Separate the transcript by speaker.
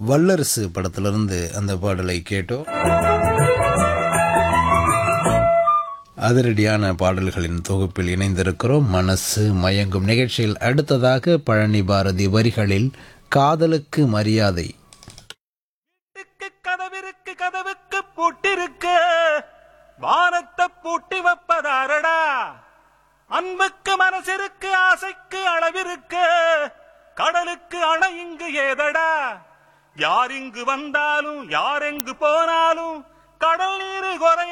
Speaker 1: வல்லரசு படத்திலிருந்து அந்த பாடலை கேட்டோம் அதிரடியான பாடல்களின் தொகுப்பில் இணைந்திருக்கிறோம் மனசு மயங்கும் நிகழ்ச்சியில் அடுத்ததாக பழனி பாரதி வரிகளில் காதலுக்கு மரியாதை
Speaker 2: வீட்டுக்கு கதவிருக்கு கதவுக்கு பூட்டிருக்கு வானத்தை பூட்டி வைப்பதாரடா அன்புக்கு மனசிருக்கு ஆசைக்கு அளவிருக்கு கடலுக்கு அணை இங்கு ஏதடா யார் இங்கு வந்தாலும் யார் எங்கு போனாலும் கடல் நீர் குறைய